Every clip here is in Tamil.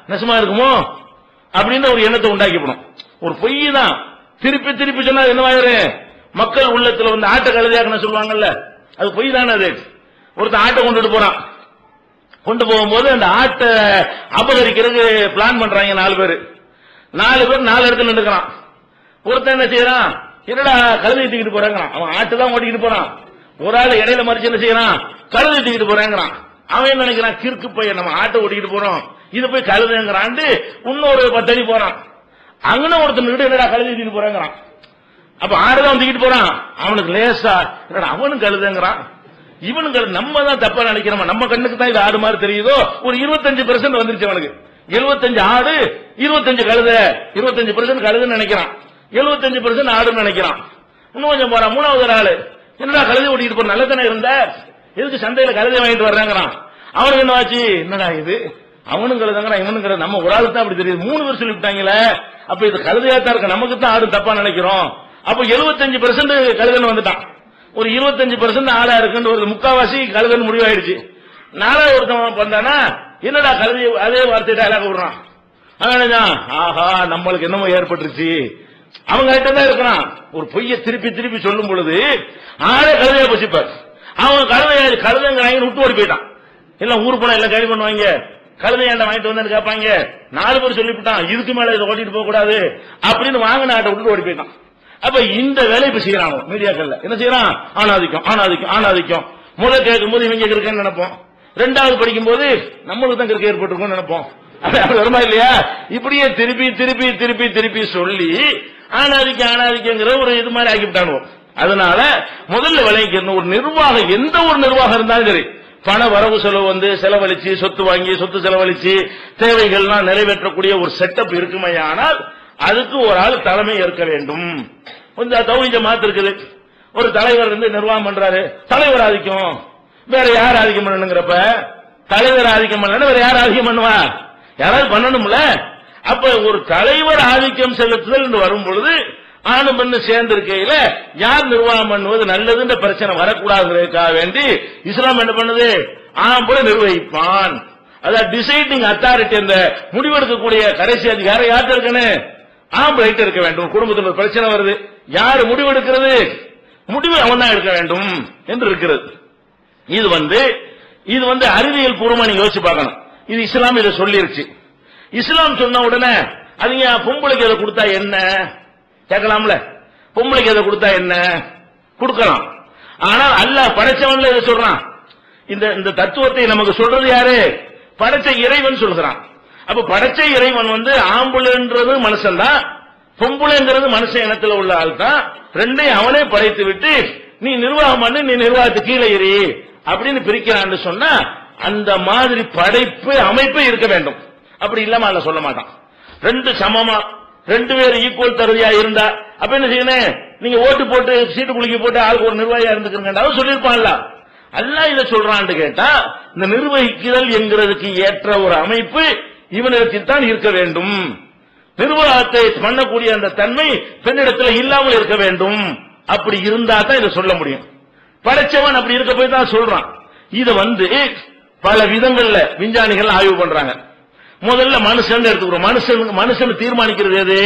நெசமா இருக்குமோ அப்படின்னு ஒரு எண்ணத்தை உண்டாக்கிப்படும் ஒரு பொய் தான் திருப்பி திருப்பி சொன்னா அது என்னவாயிரு மக்கள் உள்ளத்துல வந்து ஆட்டை கழுதையாக்கணும் சொல்லுவாங்கல்ல அது பொய் தானே அது ஒருத்தன் ஆட்டை கொண்டுட்டு போறான் கொண்டு போகும்போது அந்த ஆட்டை அபகரிக்கிறதுக்கு பிளான் பண்றாங்க நாலு பேர் நாலு பேர் நாலு இடத்துல நின்றுக்கிறான் ஒருத்தன் என்ன செய்யறான் என்னடா கழுதை தூக்கிட்டு போறாங்கிறான் அவன் ஆட்டு தான் ஓட்டிக்கிட்டு போறான் ஒரு ஆள் இடையில மறிச்சு என்ன செய்யறான் கழுதை தூக்கிட்டு போறாங்கிறான் அவன் என்ன நினைக்கிறான் கிறுக்கு போய் நம்ம ஆட்டை ஓட்டிக்கிட்டு போறோம் இது போய் கழுதைங்கிறான்ட்டு இன்னொரு பத்தடி போறான் அங்கன ஒருத்தன் கிட்ட என்னடா கழுதை தூக்கிட்டு போறாங்கிறான் அப்ப ஆடுதான் தூக்கிட்டு போறான் அவனுக்கு லேசா என்னடா அவனும் கழுதுங்கிறான் இவனுக்கு கழுது நம்ம தான் தப்பா நினைக்கிறோம் நம்ம கண்ணுக்கு தான் இது ஆடு மாதிரி தெரியுதோ ஒரு இருபத்தஞ்சு பெர்சன்ட் வந்துருச்சு அவனுக்கு எழுபத்தஞ்சு ஆடு இருபத்தஞ்சு கழுத இருபத்தஞ்சு பெர்சன்ட் கழுதுன்னு நினைக்கிறான் எழுபத்தஞ்சு பெர்சன்ட் ஆடுன்னு நினைக்கிறான் இன்னும் கொஞ்சம் போறான் மூணாவது ஒரு ஆளு என்னடா கழுதை ஓட்டிட்டு போற நல்ல தானே இருந்த எதுக்கு சந்தையில கழுதை வாங்கிட்டு வர்றாங்கிறான் அவனுக்கு என்ன ஆச்சு என்னடா இது அவனும் கழுதாங்கிறான் இவனும் கழுது நம்ம ஒரு ஆளுக்கு தான் அப்படி தெரியுது மூணு பேர் சொல்லிவிட்டாங்களே அப்ப இது கழுதையா தான் இருக்கு நமக்கு தான் ஆடு தப்பா நினைக்கிறோம் அப்ப எழுபத்தஞ்சு பெர்சன்ட் கழுதன் வந்துட்டான் ஒரு இருபத்தஞ்சு பெர்சன்ட் ஆளா இருக்குன்னு ஒரு முக்காவாசி கழுதன் முடிவாயிடுச்சு நாலாவது ஒருத்தன் வந்தானா என்னடா கழுதி அதே வார்த்தை டயலாக் விடுறான் அவன் நினைச்சான், ஆஹா நம்மளுக்கு என்னமோ ஏற்பட்டுருச்சு அவங்க கிட்ட தான் இருக்கிறான் ஒரு பொய்ய திருப்பி திருப்பி சொல்லும் பொழுது ஆளே கழுதையா போச்சுப்பார் அவன் கழுதை கழுதைங்கிறாங்க விட்டு ஓடி போயிட்டான் எல்லாம் ஊர் போனா எல்லாம் கைது பண்ணுவாங்க கழுதை ஏன்டா வாங்கிட்டு வந்தேன்னு கேட்பாங்க நாலு பேர் சொல்லிவிட்டான் இதுக்கு மேல இதை ஓட்டிட்டு போக கூடாது அப்படின்னு வாங்கின ஆட்டை விட்டு ஓடி போயிட்டான் அப்ப இந்த வேலை இப்ப செய்யறான் மீடியாக்கள்ல என்ன செய்யறான் ஆணாதிக்கம் ஆணாதிக்கம் ஆணாதிக்கம் முதல் கேட்கும் போது இவங்க இருக்கேன்னு நினைப்போம் ரெண்டாவது படிக்கும் போது நம்மளுக்கு தான் கிறுக்கு ஏற்பட்டிருக்கும்னு நினைப்போம் அது அப்படி வருமா இல்லையா இப்படியே திருப்பி திருப்பி திருப்பி திருப்பி சொல்லி ஆணாதிக்கம் ஆணாதிக்கங்கிற ஒரு இது மாதிரி ஆக்கிவிட்டானுவோம் அதனால முதல்ல விளைவிக்கணும் ஒரு நிர்வாகம் எந்த ஒரு நிர்வாகம் இருந்தாலும் சரி பண வரவு செலவு வந்து செலவழிச்சு சொத்து வாங்கி சொத்து செலவழிச்சு தேவைகள்லாம் நிறைவேற்றக்கூடிய ஒரு செட்டப் இருக்குமையானால் அதுக்கு ஒரு ஆள் தலைமை ஏற்க வேண்டும் கொஞ்சம் தௌஹீத மாத்து இருக்குது ஒரு தலைவர் இருந்து நிர்வாகம் பண்றாரு தலைவர் ஆதிக்கம் வேற யார் ஆதிக்கம் பண்ணணுங்கிறப்ப தலைவர் ஆதிக்கம் பண்ணணும் வேற யார் ஆதிக்கம் பண்ணுவா யாராவது பண்ணணும்ல அப்ப ஒரு தலைவர் ஆதிக்கம் செலுத்துதல் என்று வரும் பொழுது ஆணு பெண்ணு சேர்ந்து இருக்கையில யார் நிர்வாகம் பண்ணுவது நல்லதுன்ற பிரச்சனை வரக்கூடாதுங்கிறதுக்காக வேண்டி இஸ்லாம் என்ன பண்ணுது ஆம்பளை நிர்வகிப்பான் அதான் டிசைடிங் அத்தாரிட்டி அந்த முடிவெடுக்கக்கூடிய கடைசி அதிகாரம் யார்கிட்ட இருக்கணும் ஆம்பளைட்டு இருக்க வேண்டும் குடும்பத்தில் ஒரு பிரச்சனை வருது யார் முடிவெடுக்கிறது முடிவு அவன் தான் எடுக்க வேண்டும் என்று இருக்கிறது இது வந்து இது வந்து அறிவியல் பூர்வமா நீங்க யோசிச்சு பார்க்கணும் இது இஸ்லாம் இதை சொல்லிருச்சு இஸ்லாம் சொன்ன உடனே அதுங்க பொம்பளைக்கு அதை கொடுத்தா என்ன கேட்கலாம்ல பொம்பளைக்கு அதை கொடுத்தா என்ன கொடுக்கலாம் ஆனால் அல்லாஹ் படைச்சவன்ல இதை சொல்றான் இந்த இந்த தத்துவத்தை நமக்கு சொல்றது யாரு படைச்ச இறைவன் சொல்கிறான் அப்ப படைச்ச இறைவன் வந்து ஆம்புலன்றது மனுஷன் தான் பொம்புளைங்கிறது மனுஷ இனத்துல உள்ள ஆள் தான் ரெண்டையும் அவனே படைத்து விட்டு நீ நிர்வாகம் பண்ணு நீ நிர்வாகத்துக்கு கீழே ஏறி அப்படின்னு பிரிக்கிறான்னு சொன்னா அந்த மாதிரி படைப்பு அமைப்பு இருக்க வேண்டும் அப்படி இல்லாம அல்ல சொல்ல மாட்டான் ரெண்டு சமமா ரெண்டு பேரும் ஈக்குவல் தகுதியா இருந்தா அப்ப என்ன செய்யணும் நீங்க ஓட்டு போட்டு சீட்டு குலுக்கி போட்டு ஆளுக்கு ஒரு நிர்வாகியா இருந்துக்கிறீங்க அவன் சொல்லியிருப்பான்ல அல்லாஹ் இதை சொல்றான்னு கேட்டா இந்த நிர்வகிக்குதல் என்கிறதுக்கு ஏற்ற ஒரு அமைப்பு இவனிடத்தில் தான் இருக்க வேண்டும் நிர்வாகத்தை பண்ணக்கூடிய அந்த தன்மை பெண்ணிடத்தில் இல்லாமல் இருக்க வேண்டும் அப்படி இருந்தா தான் இதை சொல்ல முடியும் படைச்சவன் அப்படி இருக்க போய் தான் சொல்றான் இத வந்து பல விதங்கள்ல விஞ்ஞானிகள் ஆய்வு பண்றாங்க முதல்ல மனுஷன் எடுத்துக்கிறோம் மனுஷன் மனுஷன் தீர்மானிக்கிறது எது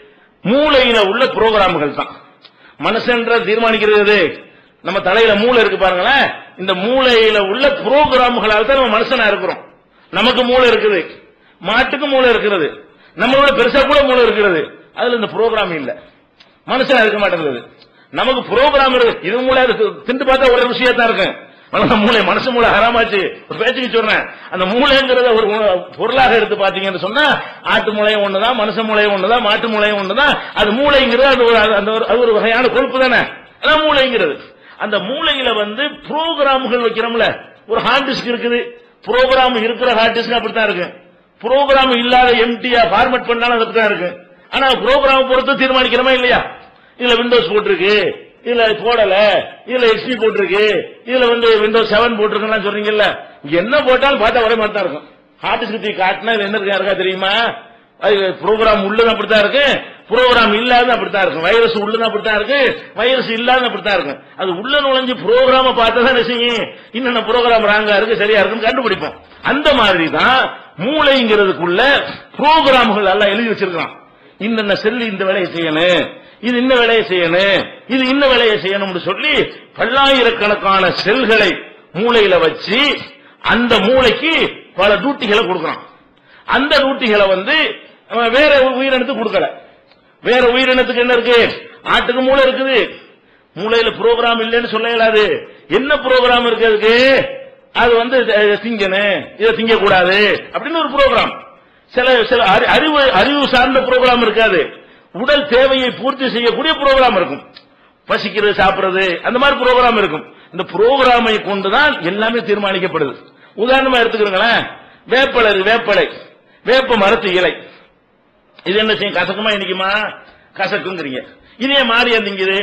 மூளையில உள்ள புரோகிராம்கள் தான் மனுஷன்ற தீர்மானிக்கிறது எது நம்ம தலையில மூளை இருக்கு பாருங்களேன் இந்த மூளையில உள்ள புரோகிராம்களால் தான் நம்ம மனுஷனா இருக்கிறோம் நமக்கு மூளை இருக்குது மாட்டுக்கு மூளை இருக்கிறது நம்மளோட பெருசா கூட மூளை இருக்கிறது அதுல இந்த புரோகிராம் இல்ல மனுஷனா இருக்க மாட்டேங்குது நமக்கு புரோகிராம் இருக்கு இது மூளை இருக்கு திண்டு பார்த்தா ஒரே விஷயம் தான் இருக்கு ஆனா மூளை மனசு மூளை ஹராமாச்சு ஒரு பேச்சுக்கு சொல்றேன் அந்த மூளைங்கிறத ஒரு உண- பொருளாக எடுத்து பாத்தீங்கன்னு சொன்னா ஆட்டு மூளையும் ஒண்ணுதான் மனுஷ மூளையும் ஒண்ணுதான் மாட்டு மூளையும் ஒண்ணுதான் அது மூளைங்கிறது அது ஒரு அந்த ஒரு- அது ஒரு வகையான கொழுப்பு தானே அதான் மூளைங்கிறது அந்த மூளையில வந்து புரோகிராம்கள் வைக்கிறோம்ல ஒரு ஹார்ட் டிஸ்க் இருக்குது புரோகிராம் இருக்கிற ஹார்ட் டிஸ்க் அப்படித்தான் இருக்கு புரோகிராம் இல்லாத எம்டியா ஃபார்மேட் பண்ணாலும் அது அப்படித்தான் இருக்கு ஆனா புரோகிராம் பொறுத்து தீர்மானிக்கிறோமா இல்லையா இதுல விண்டோஸ் போட்டிருக்கு இதுல போடல இதுல எக்ஸ்பி போட்டிருக்கு இதுல வந்து விண்டோஸ் செவன் போட்டிருக்குன்னு சொல்றீங்கல்ல என்ன போட்டாலும் பார்த்தா ஒரே மாதிரி தான் இருக்கும் ஹார்ட் சுத்தி காட்டினா இதுல என்ன இருக்கா இருக்கா தெரியுமா ப்ரோக்ராம் உள்ளது அப்படித்தான் இருக்கு ப்ரோக்ராம் இல்லாத அப்படித்தான் இருக்கும் வைரஸ் உள்ளது அப்படித்தான் இருக்கு வைரஸ் இல்லாத அப்படித்தான் இருக்கும் அது உள்ள நுழைஞ்சு ப்ரோக்ராம பார்த்தா தான் என்ன செய்யும் இன்னென்ன ப்ரோக்ராம் ராங்கா இருக்கு சரியா இருக்குன்னு கண்டுபிடிப்போம் அந்த மாதிரி தான் மூளைங்கிறதுக்குள்ள புரோகிராம்கள் எல்லாம் எழுதி வச்சிருக்கான் இன்னென்ன செல்லு இந்த வேலையை செய்யணும் இது இந்த வேலையை செய்யணும் இது இந்த வேலையை செய்யணும்னு சொல்லி பல்லாயிரக்கணக்கான செல்களை மூளையில வச்சு அந்த மூளைக்கு பல டியூட்டிகளை கொடுக்கறான் அந்த டியூட்டிகளை வந்து அவன் வேற ஒரு உயிரினத்துக்கு கொடுக்கல வேற உயிரினத்துக்கு என்ன இருக்கு ஆட்டுக்கு மூளை இருக்குது மூளையில ப்ரோக்ராம் இல்லைன்னு சொல்ல இயலாது என்ன ப்ரோக்ராம் இருக்கு அதுக்கு அது வந்து அஹ், திங்கணும் இதை திங்க கூடாது அப்படின்னு ஒரு ப்ரோக்ராம் சில சில அறி- அறிவு அறிவு சார்ந்த ப்ரோக்ராம் இருக்காது உடல் தேவையை பூர்த்தி செய்யக்கூடிய ப்ரோக்ராம் இருக்கும் பசிக்கிறது சாப்பிடுறது அந்த மாதிரி ப்ரோக்ராம் இருக்கும் இந்த ப்ரோக்ராமை கொண்டுதான் எல்லாமே தீர்மானிக்கப்படுது உதாரணமா எடுத்துக்கிறீங்களேன் வேப்பலை இருக்கு, வேப்பலை வேப்ப மரத்து இலை இது என்ன செய்யும் கசக்குமா இனிக்குமா கசக்குங்கிறீங்க இதே மாறி திங்குது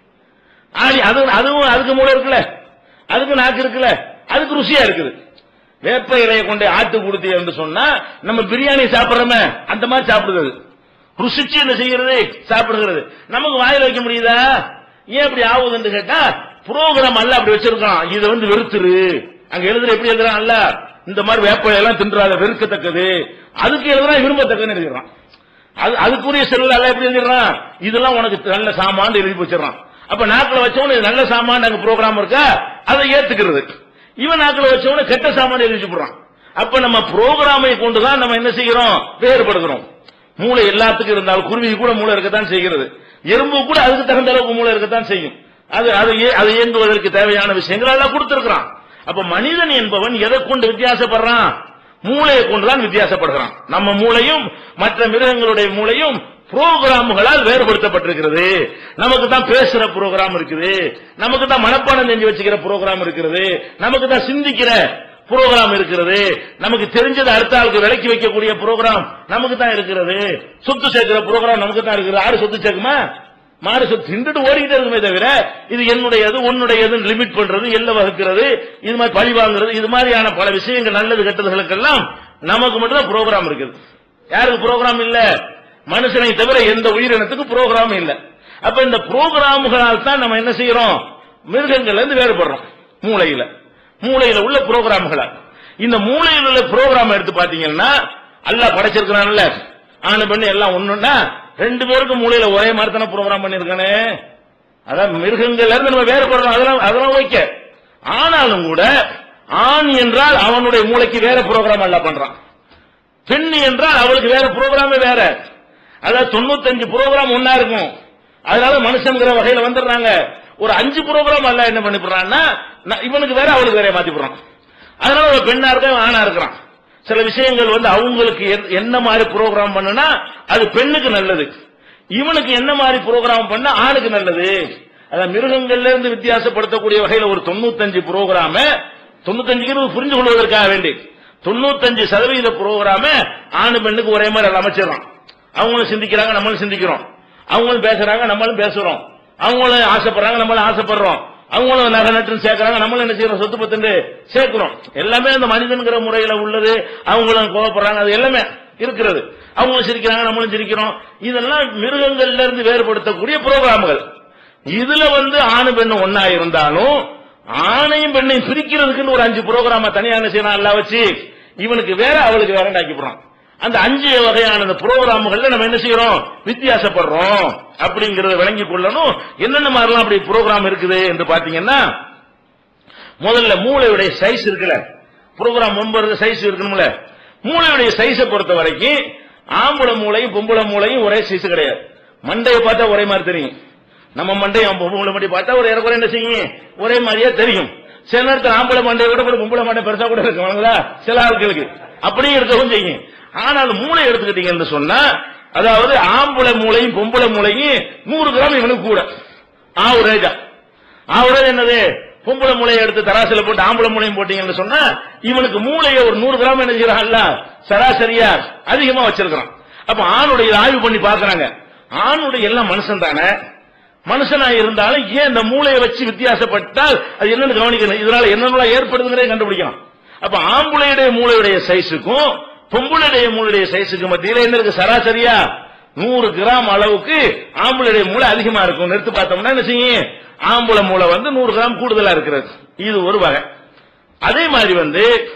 ஆடி அது அதுவும் அதுக்கு மூளை இருக்குல்ல அதுக்கு நாக்கு இருக்குல்ல அதுக்கு ருசியா இருக்குது வேப்ப இலையை கொண்டு ஆட்டு கொடுத்து என்று சொன்னா நம்ம பிரியாணி சாப்பிடுறோமே அந்த மாதிரி சாப்பிடுது அது. ருசிச்சு என்ன செய்யறது சாப்பிடுகிறது நமக்கு வாயில வைக்க முடியுதா ஏன் அப்படி ஆகுதுன்னு கேட்டா புரோகிராம் அல்ல அப்படி வச்சிருக்கான் இதை வந்து வெறுத்துரு அங்க எழுதுற எப்படி எழுதுறான் அல்ல இந்த மாதிரி வேப்ப எல்லாம் தின்றாத வெறுக்கத்தக்கது அதுக்கு எழுதுறான் விரும்பத்தக்கதுன்னு எழுதுறான் அது அதுக்குரிய செல்ல எல்லாம் எப்படி எழுதிடுறான் இதெல்லாம் உனக்கு நல்ல சாமான் எழுதி வச்சிடறான் அப்ப நாக்கில் வச்சவன இது நல்ல சாமான் அங்க ப்ரோக்ராம் இருக்கா அதை ஏத்துக்கிறது இவன் நாக்கில் வச்சவன கெட்ட சாமான் எழுதி வச்சுடுறான் அப்ப நம்ம ப்ரோக்ராமை கொண்டுதான் நம்ம என்ன செய்கிறோம் வேறுபடுகிறோம் மூளை எல்லாத்துக்கும் இருந்தாலும் குருவி கூட மூளை இருக்கத்தான் செய்கிறது எறும்பு கூட அதுக்கு தகுந்த அளவுக்கு மூளை இருக்கத்தான் செய்யும் அது அது ஏ- அது இயங்குவதற்கு தேவையான விஷயங்கள் எல்லாம் கொடுத்திருக்கிறான் அப்ப மனிதன் என்பவன் எதை கொண்டு வித்தியாசப்படுறான் மூளையை கொண்டுதான் வித்தியாசப்படுகிறான் நம்ம மூளையும் மற்ற மிருகங்களுடைய மூளையும் புரோகிராம்களால் வேறுபடுத்தப்பட்டிருக்கிறது நமக்கு தான் பேசுற புரோகிராம் இருக்குது நமக்கு தான் மனப்பாடம் செஞ்சு வச்சுக்கிற புரோகிராம் இருக்கிறது நமக்கு தான் சிந்திக்கிற புரோகிராம் இருக்கிறது நமக்கு தெரிஞ்சது அடுத்த ஆளுக்கு விலக்கி வைக்கக்கூடிய புரோகிராம் நமக்கு தான் இருக்கிறது சொத்து சேர்க்கிற புரோகிராம் நமக்கு தான் இருக்குது ஆடு சொத்து சேர்க்குமா மாடு சொத்து திண்டுட்டு ஓடிக்கிட்டே இருக்குமே தவிர இது என்னுடையது உன்னுடையது லிமிட் பண்றது எல்லை வகுக்கிறது இது மாதிரி பழி வாங்குறது இது மாதிரியான பல விஷயங்கள் நல்லது கெட்டதுகளுக்கெல்லாம் நமக்கு மட்டும் தான் ப்ரோக்ராம் இருக்குது யாருக்கு ப்ரோக்ராம் இல்ல மனுஷனை தவிர எந்த உயிரினத்துக்கும் ப்ரோக்ராம் இல்ல அப்ப இந்த ப்ரோக்ராம்களால் தான் நம்ம என்ன செய்யறோம் மிருகங்கள்ல இருந்து வேறுபடுறோம் மூளையில மூளையில உள்ள ப்ரோக்ராம்களா இந்த மூளையில் உள்ள ப்ரோக்ராம் எடுத்து பாத்தீங்கன்னா அல்லாஹ் படைச்சிருக்கிறான்ல ஆணு பெண்ணு எல்லாம் ஒண்ணுன்னா ரெண்டு பேருக்கும் மூளையில ஒரே மாதிரி தானே ப்ரோக்ராம் பண்ணிருக்கானே அதான் மிருகங்கள்ல இருந்து நம்ம வேறுபடுறோம் அதெல்லாம் அதெல்லாம் ஓகே ஆனாலும் கூட ஆண் என்றால் அவனுடைய மூளைக்கு வேற ப்ரோக்ராம் எல்லாம் பண்றான் பெண் என்றால் அவளுக்கு வேற ப்ரோக்ராமே வேற அதாவது தொண்ணூத்தஞ்சு ப்ரோக்ராம் ஒன்னா இருக்கும் அதனால மனுஷங்கிற வகையில வந்துடுறாங்க ஒரு அஞ்சு ப்ரோக்ராம் அல்ல என்ன பண்ணி போடுறான்னா ந- இவனுக்கு வேற அவளுக்கு வேற மாத்தி போடுறான் அதனால ஒரு பெண்ணா இருக்க இவன் ஆணா இருக்கிறான் சில விஷயங்கள் வந்து அவங்களுக்கு என்- என்ன மாதிரி ப்ரோக்ராம் பண்ணுனா அது பெண்ணுக்கு நல்லது இவனுக்கு என்ன மாதிரி ப்ரோக்ராம் பண்ணா ஆணுக்கு நல்லது அதான் மிருகங்கள்ல இருந்து வித்தியாசப்படுத்தக்கூடிய வகையில ஒரு தொண்ணூத்தஞ்சு ப்ரோக்ராம தொண்ணூத்தஞ்சுக்கு புரிஞ்சு கொள்வதற்காக வேண்டி தொண்ணூத்தஞ்சு சதவீத ப்ரோக்ராம ஆணு பெண்ணுக்கு ஒரே மாதிரி அமைச்சிடறான் அவங்களும் சிந்திக்கிறாங்க நம்மளும் சிந்திக்கிறோம் அவங்களும் பேசுறாங்க நம்மளும் பேசுறோம் அவங்களும் ஆசைப்படுறாங்க நம்மளும் ஆசைப்படுறோம் அவங்களும் நகை நட்டு சேர்க்கறாங்க நம்மளும் என்ன செய்யறோம் சொத்து பத்துண்டு சேர்க்கிறோம் எல்லாமே அந்த மனிதன்கிற முறையில உள்ளது அவங்களும் கோவப்படுறாங்க அது எல்லாமே இருக்கிறது அவங்களும் சிரிக்கிறாங்க நம்மளும் சிரிக்கிறோம் இதெல்லாம் மிருகங்கள்ல இருந்து வேறுபடுத்தக்கூடிய புரோகிராம்கள் இதுல வந்து ஆணு பெண்ணு ஒன்னா இருந்தாலும் ஆணையும் பெண்ணையும் பிரிக்கிறதுக்குன்னு ஒரு அஞ்சு புரோகிராம தனியா என்ன செய்யணும் எல்லாம் வச்சு இவனுக்கு வேற அவளுக்கு வேற ஆக்கிப்படுறான் அந்த அஞ்சு வகையான அந்த புரோகிராம்கள்ல நம்ம என்ன செய்யறோம் வித்தியாசப்படுறோம் அப்படிங்கறத விளங்கி கொள்ளணும் என்னென்ன மாதிரிலாம் அப்படி புரோகிராம் இருக்குது என்று பாத்தீங்கன்னா முதல்ல மூளையுடைய சைஸ் இருக்குல்ல ப்ரோக்ராம் ஒன்பது சைஸ் இருக்கணும்ல மூளையுடைய சைஸை பொறுத்த வரைக்கும் ஆம்பளை மூளையும் பொம்பளை மூளையும் ஒரே சைஸ் கிடையாது மண்டையை பார்த்தா ஒரே மாதிரி தெரியும் நம்ம மண்டையும் பொம்பளை மண்டையை பார்த்தா ஒரு இறக்குறை என்ன செய்யும் ஒரே மாதிரியே தெரியும் சில நேரத்தில் ஆம்பளை மண்டையை விட கூட பொம்பளை மண்டை பெருசா கூட இருக்கும் வணங்குதா? சில ஆட்களுக்கு அப்படியே இருக்கவும் செய்யும் ஆனால் மூளை எடுத்துக்கிட்டீங்கன்னு சொன்னா அதாவது ஆம்பளை மூளையும் பொம்பளை மூளையும் நூறு கிராம் இவனுக்கு கூட ஆவரேஜா ஆவரேஜ் என்னது பொம்பளை மூளையை எடுத்து தராசில போட்டு ஆம்பளை மூளையும் போட்டீங்கன்னு சொன்னா இவனுக்கு மூளையை ஒரு நூறு கிராம் என்ன செய்யறான்ல சராசரியா அதிகமா வச்சிருக்கான் அப்ப ஆணுடைய ஆய்வு பண்ணி பாக்குறாங்க ஆணுடைய எல்லாம் மனுஷன் தானே மனுஷனா இருந்தாலும் ஏன் இந்த மூளையை வச்சு வித்தியாசப்பட்டால் அது என்னன்னு கவனிக்கணும் இதனால என்னென்ன ஏற்படுதுங்கிறத கண்டுபிடிக்கலாம் அப்ப ஆம்பளையுடைய மூளையுடைய சைஸுக்கும் பொம்பளையுடைய மூளையுடைய சைஸுக்கு மத்தியில என்ன இருக்கு சராசரியா நூறு கிராம் அளவுக்கு ஆம்பளையுடைய மூளை அதிகமா இருக்கும் எடுத்து பார்த்தோம்னா என்ன செய்யும் ஆம்பளை மூளை வந்து நூறு கிராம் கூடுதலா இருக்கிறது இது ஒரு வகை அதே மாதிரி வந்து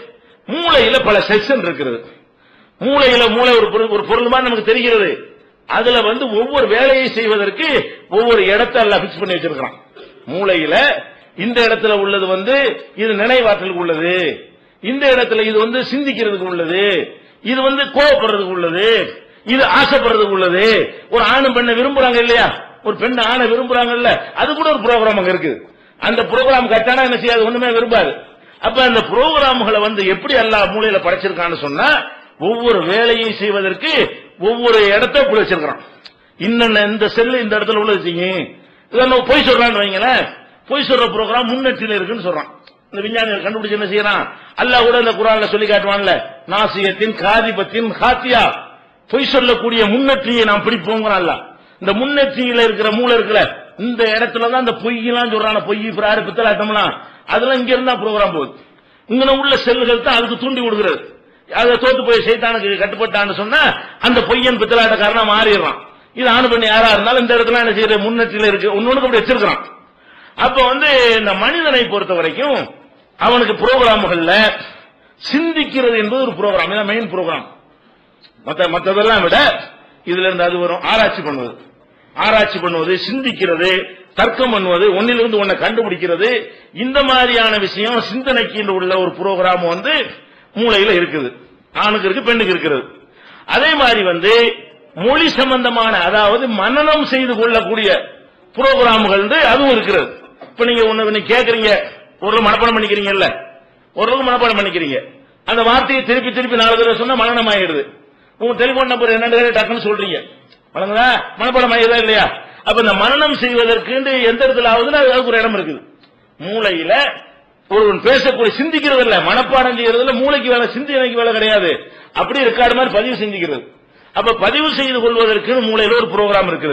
மூளையில பல செக்ஷன் இருக்கிறது மூளையில மூளை ஒரு பொருள் ஒரு பொருள் மாதிரி நமக்கு தெரிகிறது அதுல வந்து ஒவ்வொரு வேலையை செய்வதற்கு ஒவ்வொரு இடத்தை எல்லாம் பிக்ஸ் பண்ணி வச்சிருக்கான் மூளையில இந்த இடத்துல உள்ளது வந்து இது நினைவாற்றலுக்கு உள்ளது இந்த இடத்துல இது வந்து சிந்திக்கிறதுக்கு உள்ளது இது வந்து கோவப்படுறதுக்கு உள்ளது இது ஆசைப்படுறதுக்கு உள்ளது ஒரு ஆணும் பெண்ணை விரும்புறாங்க இல்லையா ஒரு பெண் ஆணை விரும்புறாங்கல்ல அது கூட ஒரு ப்ரோக்ராம் அங்க இருக்குது அந்த ப்ரோக்ராம் கட்டானா என்ன செய்யாது ஒண்ணுமே விரும்பாது அப்ப அந்த ப்ரோக்ராம்களை வந்து எப்படி எல்லா மூலையில படைச்சிருக்கான்னு சொன்னா ஒவ்வொரு வேலையை செய்வதற்கு ஒவ்வொரு இடத்த இப்படி வச்சிருக்கிறான் இன்னென்ன இந்த செல்லு இந்த இடத்துல உள்ளது செய்யும் இதெல்லாம் பொய் சொல்றான்னு வைங்களேன் பொய் சொல்ற ப்ரோக்ராம் முன்னேற்றில இருக்குன்னு சொல்றான் இந்த விஞ்ஞானிகள் கண்டுபிடிச்சு என்ன செய்யறான் அல்லாஹ் கூட இந்த குரான்ல சொல்லி காட்டுவான்ல நாசியத்தின் காதிபத்தின் ஹாத்தியா பொய் சொல்லக்கூடிய முன்னேற்றியை நாம் பிடிப்போங்கிறான் அல்லாஹ். இந்த முன்னேற்றியில இருக்கிற மூளை இருக்குல்ல இந்த இடத்துல தான் இந்த பொய்யெல்லாம் சொல்றான பொய் பிராடு பித்தலாட்டம்லாம் அதெல்லாம் இங்க இருந்தா ப்ரோக்ராம் போகுது இங்க உள்ள செல்லுகள் தான் அதுக்கு தூண்டி விடுகிறது அதை தோத்து போய் சைத்தானுக்கு கட்டுப்பட்டான்னு சொன்னா அந்த பொய்யன் பித்தலாட்டக்காரனா மாறிடுறான் இது ஆணு பண்ணி யாரா இருந்தாலும் இந்த இடத்துல என்ன செய்யற முன்னேற்றில இருக்கு ஒன்னொன்னு அப்படி வச்சிருக்கிறான் அப்ப வந்து இந்த மனிதனை பொறுத்த வரைக்கும் அவனுக்கு புரோகிராம்கள்ல சிந்திக்கிறது என்பது ஒரு ப்ரோக்ராம் இதான் மெயின் ப்ரோக்ராம் மத்த மத்ததெல்லாம் விட இதுல இருந்து அது வரும் ஆராய்ச்சி பண்ணுவது ஆராய்ச்சி பண்ணுவது சிந்திக்கிறது தர்க்கம் பண்ணுவது ஒன்னிலிருந்து ஒன்னை கண்டுபிடிக்கிறது இந்த மாதிரியான விஷயம் சிந்தனைக்கு உள்ள ஒரு புரோகிராம் வந்து மூளையில இருக்குது ஆணுக்கு இருக்கு பெண்ணுக்கு இருக்கிறது அதே மாதிரி வந்து மொழி சம்பந்தமான அதாவது மனனம் செய்து கொள்ளக்கூடிய புரோகிராம்கள் வந்து அதுவும் இருக்கிறது இப்ப நீங்க ஒண்ணு நீங்க கேக்குறீங்க ஒரு மனப்பாடம் பண்ணிக்கிறீங்கல்ல ஒரு மனப்பாடம் பண்ணிக்கிறீங்க அந்த வார்த்தையை திருப்பி திருப்பி நாலு தடவை சொன்னா மனநம் ஆயிடுது உங்க டெலிபோன் நம்பர் என்னன்னு டக்குன்னு சொல்றீங்க வழங்குதா மனப்பாடம் ஆயிடுதா இல்லையா அப்ப இந்த மனநம் செய்வதற்கு எந்த இடத்துல ஆகுதுன்னா அதுக்கு ஒரு இடம் இருக்குது மூளையில ஒருவன் பேசக்கூடிய சிந்திக்கிறது இல்ல மனப்பாடம் செய்யறதுல மூளைக்கு வேலை சிந்தனைக்கு வேலை கிடையாது அப்படி ரெக்கார்டு மாதிரி பதிவு செஞ்சுக்கிறது அப்ப பதிவு செய்து கொள்வதற்கு மூளையில ஒரு ப்ரோக்ராம் இருக்குது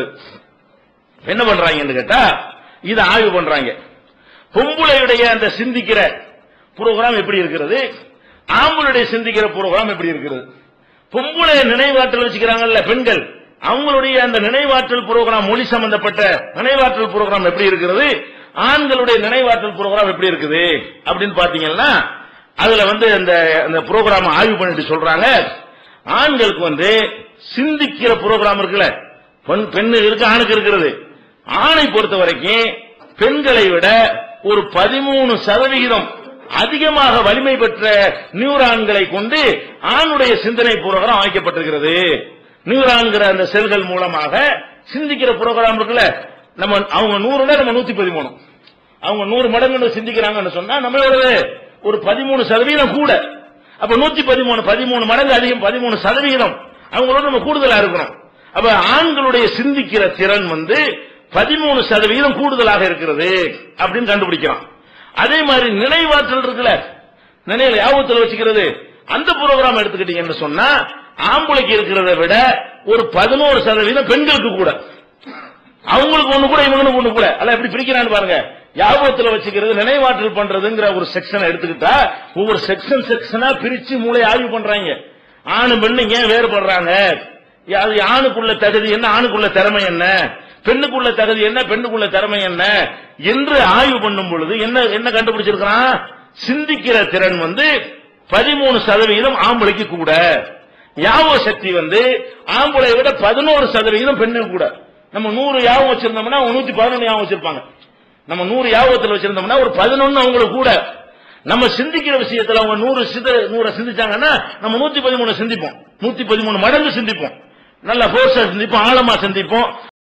என்ன பண்றாங்கன்னு கேட்டா இதை ஆய்வு பண்றாங்க பொம்புளையுடைய அந்த சிந்திக்கிற ப்ரோக்ராம் எப்படி இருக்கிறது ஆம்பளுடைய சிந்திக்கிற ப்ரோக்ராம் எப்படி இருக்கிறது பொம்பளை நினைவாற்றல் வச்சுக்கிறாங்கல்ல பெண்கள் அவங்களுடைய அந்த நினைவாற்றல் ப்ரோக்ராம் மொழி சம்பந்தப்பட்ட நினைவாற்றல் ப்ரோக்ராம் எப்படி இருக்கிறது ஆண்களுடைய நினைவாற்றல் ப்ரோக்ராம் எப்படி இருக்குது அப்படின்னு பாத்தீங்கன்னா அதுல வந்து அந்த அந்த ப்ரோக்ராம் ஆய்வு பண்ணிட்டு சொல்றாங்க ஆண்களுக்கு வந்து சிந்திக்கிற ப்ரோக்ராம் இருக்குல்ல பெண் பெண்ணுக்கு ஆணுக்கு இருக்கிறது ஆணை பொறுத்த வரைக்கும் பெண்களை விட ஒரு பதிமூணு சதவிகிதம் அதிகமாக வலிமை பெற்ற நியூரான்களை கொண்டு ஆணுடைய சிந்தனை புரோகிராம் அமைக்கப்பட்டிருக்கிறது நியூரான்கிற அந்த செல்கள் மூலமாக சிந்திக்கிற புரோகிராம் இருக்குல்ல நம்ம அவங்க நூறுனா நம்ம நூத்தி பதிமூணு அவங்க நூறு மடங்கு சிந்திக்கிறாங்கன்னு சொன்னா நம்மளோட ஒரு பதிமூணு சதவீதம் கூட அப்ப நூத்தி பதிமூணு பதிமூணு மடங்கு அதிகம் பதிமூணு சதவீதம் அவங்களோட நம்ம கூடுதலா இருக்கிறோம் அப்ப ஆண்களுடைய சிந்திக்கிற திறன் வந்து பதிமூணு சதவீதம் கூடுதலாக இருக்கிறது அப்படின்னு கண்டுபிடிக்கிறான் அதே மாதிரி நினைவாற்றல் இருக்குல்ல நினைவுல ஞாபகத்தில் வச்சுக்கிறது அந்த ப்ரோக்ராம் எடுத்துக்கிட்டீங்கன்னு சொன்னா ஆம்பளைக்கு இருக்கிறத விட ஒரு பதினோரு சதவீதம் பெண்களுக்கு கூட அவங்களுக்கு ஒண்ணு கூட இவங்களுக்கு ஒண்ணு கூட அல்ல எப்படி பிரிக்கிறான்னு பாருங்க ஞாபகத்துல வச்சுக்கிறது நினைவாற்றல் பண்றதுங்கிற ஒரு செக்ஷனை எடுத்துக்கிட்டா ஒவ்வொரு செக்ஷன் செக்ஷனா பிரிச்சு மூளை ஆய்வு பண்றாங்க ஆணு பெண்ணு ஏன் வேறுபடுறாங்க அது ஆணுக்குள்ள தகுதி என்ன ஆணுக்குள்ள திறமை என்ன பெண்ணுக்குள்ள தகுதி என்ன பெண்ணுக்குள்ள திறமை என்ன என்று ஆய்வு பண்ணும் பொழுது என்ன என்ன கண்டுபிடிச்சிருக்கிறான் சிந்திக்கிற திறன் வந்து பதிமூணு சதவீதம் ஆம்பளைக்கு கூட ஞாபக சக்தி வந்து ஆம்பளை விட பதினோரு சதவீதம் பெண்ணுக்கு கூட நம்ம நூறு யாபம் வச்சிருந்தோம்னா அவங்க நூத்தி பதினொன்னு யாபம் வச்சிருப்பாங்க நம்ம நூறு யாபகத்தில் வச்சிருந்தோம்னா ஒரு பதினொன்னு அவங்களுக்கு கூட நம்ம சிந்திக்கிற விஷயத்துல அவங்க நூறு சித நூறை சிந்திச்சாங்கன்னா நம்ம நூத்தி பதிமூணு சிந்திப்போம் நூத்தி பதிமூணு மடங்கு சிந்திப்போம் நல்ல போர்ஸா சிந்திப்போம் ஆழமா சிந்திப்போம்